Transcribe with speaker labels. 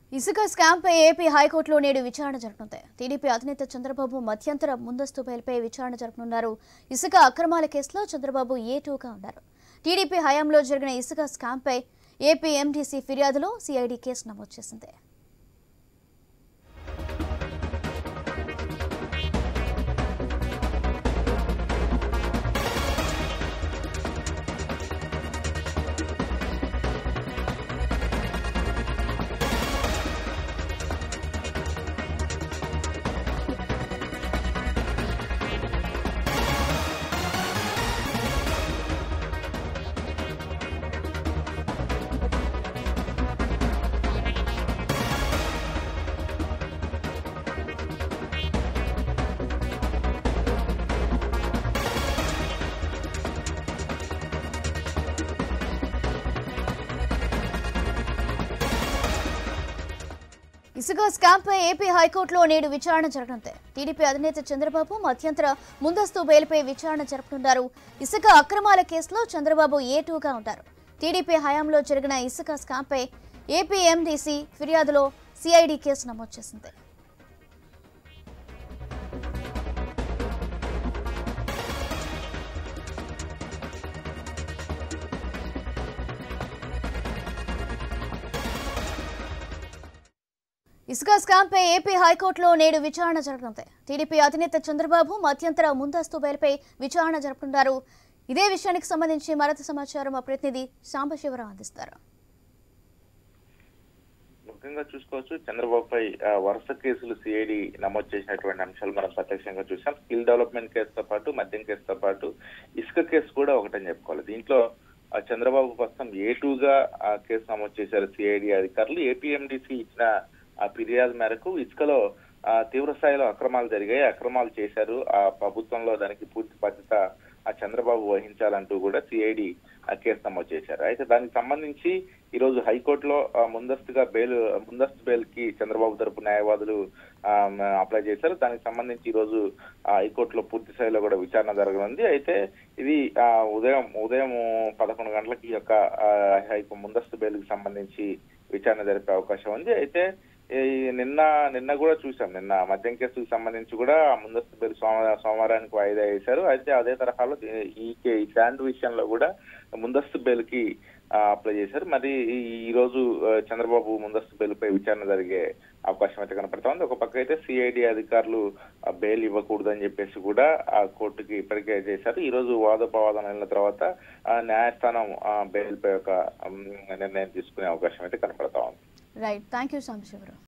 Speaker 1: ఇసుక స్కామ్పై ఏపీ హైకోర్టులో నేడు విచారణ జరగనుంది టీడీపీ అధినేత చంద్రబాబు మధ్యంతర ముందస్తు బెయిల్పై విచారణ జరపనున్నారు ఇసుక అక్రమాల కేసులో చంద్రబాబు ఏ టూగా ఉన్నారు టీడీపీ హయాంలో జరిగిన ఇసుక స్కామ్పై ఏపీ ఎండీసీ ఫిర్యాదులో సిఐడి కేసు నమోదు చేసింది ఇసుక స్కామ్పై ఏపీ హైకోర్టులో నేడు విచారణ జరగనుంది టీడీపీ అధినేత చంద్రబాబు మధ్యంతర ముందస్తు బెయిల్పై విచారణ జరపనున్నారు ఇసుక అక్రమాల కేసులో చంద్రబాబు ఏ టూగా ఉంటారు టీడీపీ హయాంలో జరిగిన ఇసుక స్కామ్పై ఏపీ ఎండీసీ ఫిర్యాదులో సిఐడి కేసు నమోదు చేసింది ఇసుక స్కామ్పై ఏపీ హైకోర్టులో నేడు విచారణ జరగనుంది టీడీపీ అధినేత చంద్రబాబు మధ్యంతర ముందస్తు బెయిల్పై విచారణ జరుపుతున్నారు ఇదే విషయానికి సంబంధించి మరింత సమాచారం మా ప్రతినిధి సాంబశివరావు అందిస్తారు
Speaker 2: ముఖ్యంగా చూసుకోవచ్చు చంద్రబాబుపై ఆ, వరుస కేసులు సిఐడి నమోదు చేసినటువంటి అంశాలు మనం ప్రత్యక్షంగా చూసాం స్కిల్ డెవలప్మెంట్ కేసుతో పాటు మద్యం కేసుతో పాటు ఇసుక కేసు కూడా ఒకటని చెప్పుకోవాలి దీంట్లో ఆ, చంద్రబాబు ప్రస్తుతం ఏ టూగా ఆ కేసు నమోదు చేశారు సిఐడి అధికారులు ఏపీఎండిసి ఇచ్చిన ఆ ఫిర్యాదు మేరకు ఇసుకలో ఆ, తీవ్ర స్థాయిలో అక్రమాలు జరిగాయి అక్రమాలు చేశారు ఆ ప్రభుత్వంలో దానికి పూర్తి బాధ్యత ఆ చంద్రబాబు వహించాలంటూ కూడా సిఐడి ఆ కేసు నమోదు చేశారు అయితే దానికి సంబంధించి ఈ రోజు హైకోర్టులో ఆ, ముందస్తుగా బెయిల్ ముందస్తు బెయిల్ కి చంద్రబాబు తరపు న్యాయవాదులు ఆ, మ- అప్లై చేశారు దానికి సంబంధించి ఈ రోజు ఆ, హైకోర్టులో పూర్తి స్థాయిలో కూడా విచారణ జరగనుంది అయితే ఇది ఆ, ఉదయం ఉదయం పదకొండు గంటలకి ఈ యొక్క ఆ, హైకో ముందస్తు బెయిల్ కి సంబంధించి విచారణ జరిపే అవకాశం ఉంది అయితే ఈ నిన్న నిన్న కూడా చూసాం నిన్న మద్యం కేసుకు సంబంధించి కూడా ఆ ముందస్తు బెయిల్ సోమ సోమవారానికి వాయిదా వేశారు అయితే అదే తరహాలో ఈ- ఈ కే- ఈ శాండ్ విషయంలో కూడా ముందస్తు బెయిల్ కి ఆ, అప్లై చేశారు మరి ఈ ఈ రోజు ఆ, చంద్రబాబు ముందస్తు బెయిల్ పై విచారణ జరిగే అవకాశం అయితే కనపడతా ఉంది ఒక పక్క అయితే సిఐడి అధికారులు ఆ, బెయిల్ ఇవ్వకూడదని చెప్పేసి కూడా ఆ కోర్టుకి ఇప్పటికే చేశారు ఈ రోజు వాదోపవాదం వెళ్ళిన తర్వాత ఆ, న్యాయస్థానం ఆ, బెయిల్ పై ఒక ఉమ్, నిర్ణయం తీసుకునే అవకాశం అయితే కనపడతా ఉంది
Speaker 1: రైట్ థ్యాంక్ యూ సాంబశివరావు